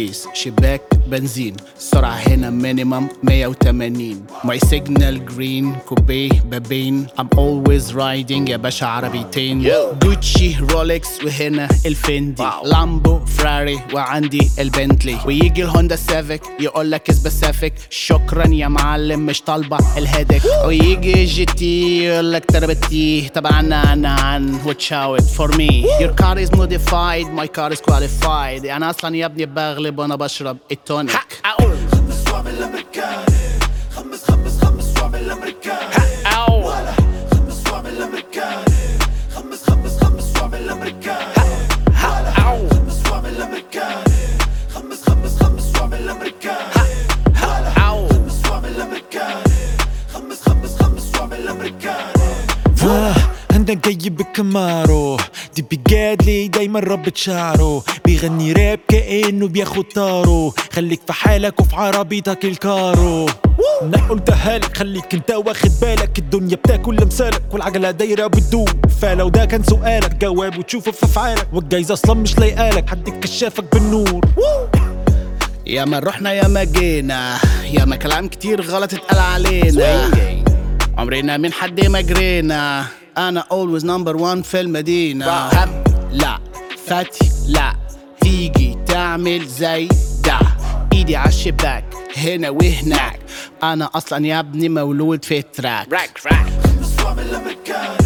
كيس شباك بنزين السرعة هنا مينيمم 180 ماي سيجنال جرين كوبيه بابين I'm always riding يا باشا عربيتين جوتشي رولكس وهنا الفندي لامبو فراري وعندي البنتلي ويجي الهوندا سيفيك يقول لك سبيسيفيك شكرا يا معلم مش طالبة الهيدك ويجي الجي تي يقول لك تربتي تبعنا عن وتشاوت فور مي Your car is modified my car is qualified انا اصلا يا ابني بغلب وانا بشرب التونيك خمس واعمل امريكاني خمس خمس خمس واعمل امريكاني ولا خمس واعمل امريكاني خمس خمس خمس واعمل امريكاني ولا خمس واعمل امريكاني خمس خمس خمس واعمل امريكاني ولا خمس واعمل امريكاني خمس خمس خمس واعمل امريكاني آه عندك جاي بكمارو دي بجاد لي دايما ربط شعره بيغني راب كأنه بياخد طارو خليك في حالك وفي عربيتك الكارو انا قلتها لك خليك انت واخد بالك الدنيا بتاكل لمثالك والعجله دايره بتدور فلو ده كان سؤالك جواب وتشوفه في افعالك والجايزه اصلا مش لايقالك حد كشافك بالنور يا ما رحنا يا ما جينا يا ما كلام كتير غلط اتقال علينا عمرنا من حد ما جرينا انا always number one في المدينة هب لا فتي لا تيجي تعمل زي ده ايدي عالشباك هنا وهناك انا اصلا يا ابني مولود في التراك خمس واعمل امريكاني